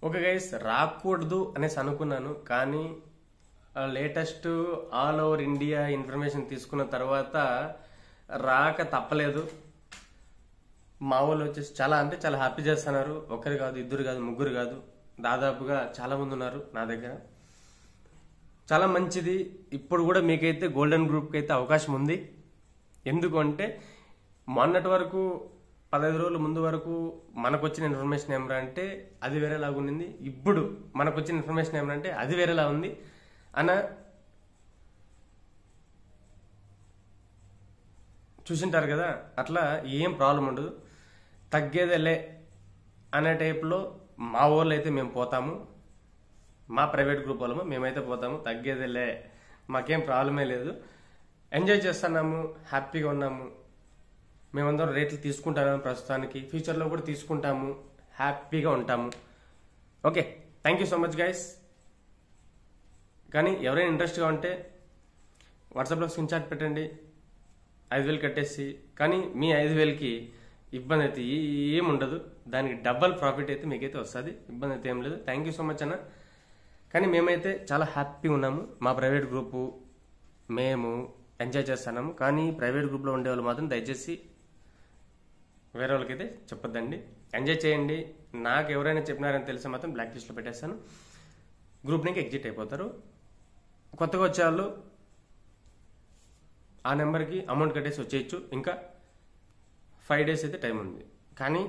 okay guys రాకూడదు అనేసి అనుకున్నాను కానీ latest all over India information తీసుకున్న తర్వాత రాక తప్పలేదు మా వాళ్ళు వచ్చేసి చాలా అంటే చాలా హ్యాపీ చేస్తున్నారు ఒకరు కాదు ఇద్దరు కాదు ముగ్గురు కాదు దాదాపుగా చాలా మంది ఉన్నారు నా దగ్గర చాలా మంచిది ఇప్పుడు కూడా మీకైతే గోల్డెన్ గ్రూప్కి అయితే అవకాశం ఉంది ఎందుకంటే మొన్నటి వరకు పదహైదు రోజుల ముందు వరకు మనకు వచ్చిన ఇన్ఫర్మేషన్ ఏమరా అంటే అది వేరేలాగా ఉండింది ఇప్పుడు మనకు వచ్చిన ఇన్ఫర్మేషన్ ఏమరా అంటే అది వేరేలా ఉంది అన్న చూసింటారు కదా అట్లా ఏం ప్రాబ్లం ఉండదు తగ్గేదేలే అనే టైప్లో మా ఊర్లో అయితే మేము పోతాము మా ప్రైవేట్ గ్రూప్ వాళ్ళము మేమైతే పోతాము తగ్గేదేలే మాకేం ప్రాబ్లమే లేదు ఎంజాయ్ చేస్తున్నాము హ్యాపీగా ఉన్నాము మేమందరం రేట్లు తీసుకుంటాము ప్రస్తుతానికి ఫ్యూచర్లో కూడా తీసుకుంటాము హ్యాపీగా ఉంటాము okay thank you so much guys కానీ ఎవరైనా ఇంట్రెస్ట్గా ఉంటే వాట్సాప్లో స్క్రీన్ షాట్ పెట్టండి ఐదు వేలు కట్టేసి కానీ మీ ఐదు వేలకి ఇబ్బంది అయితే ఏం ఉండదు దానికి డబల్ ప్రాఫిట్ అయితే మీకైతే వస్తుంది ఇబ్బంది అయితే ఏం లేదు థ్యాంక్ యూ సో మచ్ అన్న కానీ మేమైతే చాలా హ్యాపీగా ఉన్నాము మా ప్రైవేట్ గ్రూపు మేము ఎంజాయ్ చేస్తున్నాము కానీ ప్రైవేట్ గ్రూప్లో ఉండే వాళ్ళు మాత్రం దయచేసి వేరే వాళ్ళకైతే చెప్పొద్దండి ఎంజాయ్ చేయండి నాకు ఎవరైనా చెప్పినారని తెలిస్తే మాత్రం బ్లాక్ లిస్ట్లో పెట్టేస్తాను గ్రూప్ నుంచి ఎగ్జిట్ అయిపోతారు కొత్తగా వచ్చే వాళ్ళు ఆ నెంబర్కి అమౌంట్ కట్టేసి వచ్చేయచ్చు ఇంకా ఫైవ్ డేస్ అయితే టైం ఉంది కానీ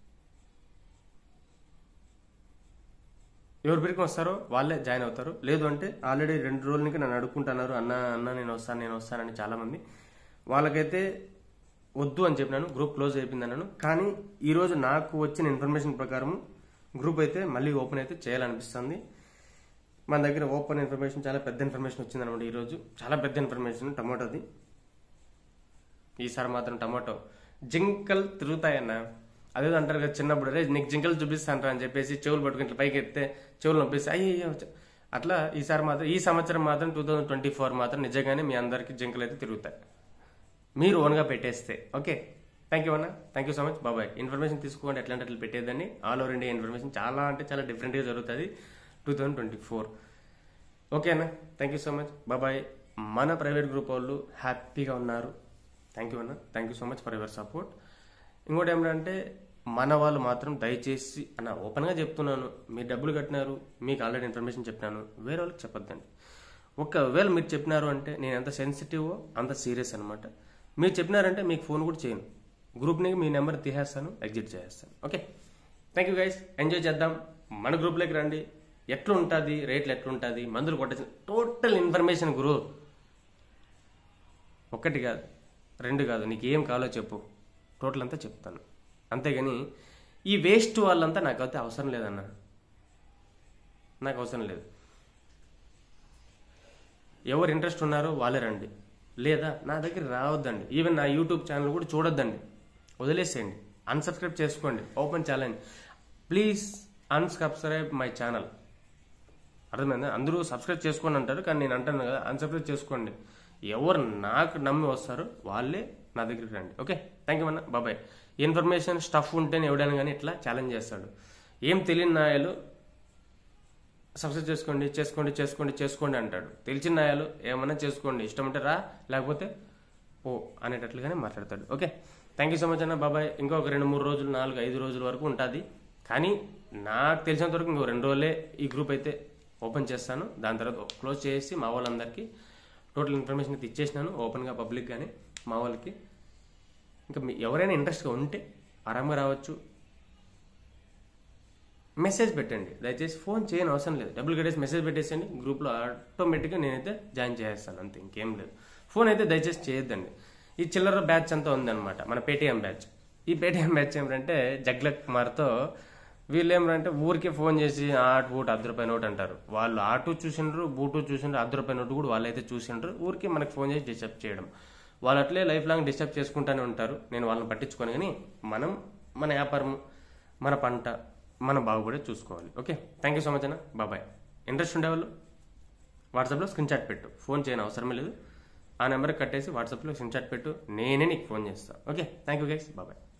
ఎవరి పేరుకి వస్తారో వాళ్ళే జాయిన్ అవుతారు లేదు అంటే ఆల్రెడీ రెండు రోజుల నుంచి నన్ను అడుక్కుంటున్నారు అన్న అన్న నేను వస్తాను నేను వస్తానని చాలామంది వాళ్ళకైతే వద్దు అని చెప్పినాను గ్రూప్ క్లోజ్ అయిపోయింది అన్నాను కానీ ఈరోజు నాకు వచ్చిన ఇన్ఫర్మేషన్ ప్రకారం గ్రూప్ అయితే మళ్ళీ ఓపెన్ అయితే చేయాలనిపిస్తుంది మన దగ్గర ఓపెన్ ఇన్ఫర్మేషన్ చాలా పెద్ద ఇన్ఫర్మేషన్ వచ్చింది అనమాట ఈరోజు చాలా పెద్ద ఇన్ఫర్మేషన్ టమాటోది ఈసారి మాత్రం టమాటో జింకలు తిరుగుతాయన్న అదేదో అంటారు కదా చిన్నప్పుడు రే నీకు జింకలు చూపిస్తాంటారు అని చెప్పేసి చెవులు పట్టుకుని ఇట్లా పైకి ఎత్తే చెవులు నొప్పిస్తే అయ్యో అట్లా ఈసారి మాత్రం ఈ సంవత్సరం మాత్రం టూ థౌజండ్ ట్వంటీ ఫోర్ మాత్రం నిజంగానే మీ అందరికీ జింకలు అయితే తిరుగుతాయి మీరు ఓన్గా పెట్టేస్తే ఓకే థ్యాంక్ యూ అన్న థ్యాంక్ యూ సో మచ్ బాబాయ్ ఇన్ఫర్మేషన్ తీసుకోండి ఎట్లా అంటే అట్లా పెట్టేదండి ఆల్ ఓవర్ ఇండియా ఇన్ఫర్మేషన్ చాలా అంటే చాలా డిఫరెంట్గా జరుగుతుంది two thousand twenty four okay అన్న థ్యాంక్ యూ సో మచ్ బాబాయ్ మన ప్రైవేట్ గ్రూప్ వాళ్ళు హ్యాపీగా ఉన్నారు థ్యాంక్ యూ అన్న thank you so much for your support ఇంకోటి ఏమిటంటే మన వాళ్ళు మాత్రం దయచేసి అన్న ఓపెన్గా చెప్తున్నాను మీరు డబ్బులు కట్టినారు మీకు ఆల్రెడీ ఇన్ఫర్మేషన్ చెప్పినాను వేరే వాళ్ళకి చెప్పొద్దండి ఒకవేళ మీరు చెప్పినారు అంటే నేను ఎంత సెన్సిటివ్ అంత సీరియస్ అనమాట మీరు చెప్పినారంటే మీకు ఫోన్ కూడా చేయను గ్రూప్ని మీ నెంబర్ తీసేస్తాను ఎగ్జిట్ చేసేస్తాను okay thank you guys enjoy చేద్దాం మన గ్రూప్లోకి రండి ఎట్లా ఉంటుంది రేట్లు ఎట్లుంటుంది మందులు కొట్టచ్చు టోటల్ ఇన్ఫర్మేషన్ గురు ఒక్కటి కాదు రెండు కాదు నీకు ఏం కావాలో చెప్పు టోటల్ అంతా చెప్తాను అంతేగాని ఈ వేస్ట్ వాళ్ళంతా నాకైతే అవసరం లేదన్న నాకు అవసరం లేదు ఎవరు ఇంట్రెస్ట్ ఉన్నారో వాళ్ళే రండి లేదా నా దగ్గర రావద్దండి ఈవెన్ నా యూట్యూబ్ ఛానల్ కూడా చూడొద్దండి వదిలేసేయండి అన్సబ్స్క్రైబ్ చేసుకోండి open challenge please unsubscribe my channel అర్థమైందా అందరూ సబ్స్క్రైబ్ చేసుకోండి అంటారు కానీ నేను అంటాను కదా అన్సబ్స్క్రైబ్ చేసుకోండి ఎవరు నాకు నమ్మి వస్తారో వాళ్ళే నా దగ్గరికి రండి ఓకే థ్యాంక్ యూ అన్న బాబాయ్ ఇన్ఫర్మేషన్ స్టఫ్ ఉంటేనే ఎవడైనా కానీ ఇట్లా ఛాలెంజ్ చేస్తాడు ఏం తెలియని నాయలు సబ్స్క్రైబ్ చేసుకోండి చేసుకోండి చేసుకోండి చేసుకోండి అంటాడు తెలిసిన నాయాలు ఏమన్నా చేసుకోండి ఇష్టం ఉంటే రా లేకపోతే ఓ అనేటట్లుగానే మాట్లాడతాడు okay thank you so much అన్న బాబాయ్ ఇంకొక రెండు మూడు రోజులు నాలుగు ఐదు రోజుల వరకు ఉంటుంది కానీ నాకు తెలిసినంత వరకు ఇంకో రెండు రోజులే ఈ గ్రూప్ అయితే ఓపెన్ చేస్తాను దాని తర్వాత క్లోజ్ చేసి మా వాళ్ళందరికీ టోటల్ ఇన్ఫర్మేషన్ అయితే ఇచ్చేసినాను ఓపెన్గా పబ్లిక్గానే మా వాళ్ళకి ఇంకా మీ ఎవరైనా ఇంట్రెస్ట్గా ఉంటే ఆరాంగా రావచ్చు మెసేజ్ పెట్టండి దయచేసి ఫోన్ చేయని అవసరం లేదు డబ్బులు కట్టేసి మెసేజ్ పెట్టేసండి గ్రూప్లో ఆటోమేటిక్గా నేనైతే జాయిన్ చేస్తాను అంతే ఇంకేం లేదు ఫోన్ అయితే దయచేసి చేయొద్దండి ఈ చిల్లర బ్యాచ్ అంతా ఉందన్నమాట మన పేటీఎం బ్యాచ్ ఈ పేటీఎం బ్యాచ్ ఏమిటంటే జగ్లక్ కుమార్తో వీళ్ళు ఏమంటే ఊరికే ఫోన్ చేసి ఆటు బూట్ అర్ధ రూపాయి నోట్ అంటారు వాళ్ళు ఆటు చూసిండ్రు బూటు చూసిండ్రు అర్ధ రూపాయి నోటు కూడా వాళ్ళైతే చూసిండ్రు ఊరికే మనకి ఫోన్ చేసి డిస్టర్బ్ చేయడం వాళ్ళు అట్లే లైఫ్ లాంగ్ డిస్టర్బ్ చేసుకుంటూనే ఉంటారు నేను వాళ్ళని పట్టించుకొని కానీ మనం మన వ్యాపారం మన పంట మనం బాగుపడే చూసుకోవాలి okay thank you so much అన్న బాబాయ్ ఇంట్రెస్ట్ ఉండేవాళ్ళు వాట్సాప్లో స్క్రీన్ షాట్ పెట్టు ఫోన్ చేయని అవసరమే లేదు ఆ నెంబర్కి కట్టేసి వాట్సాప్లో స్క్రీన్ షాట్ పెట్టు నేనే నీకు ఫోన్ చేస్తాను ఓకే థ్యాంక్ యూ గైస్ బాబాయ్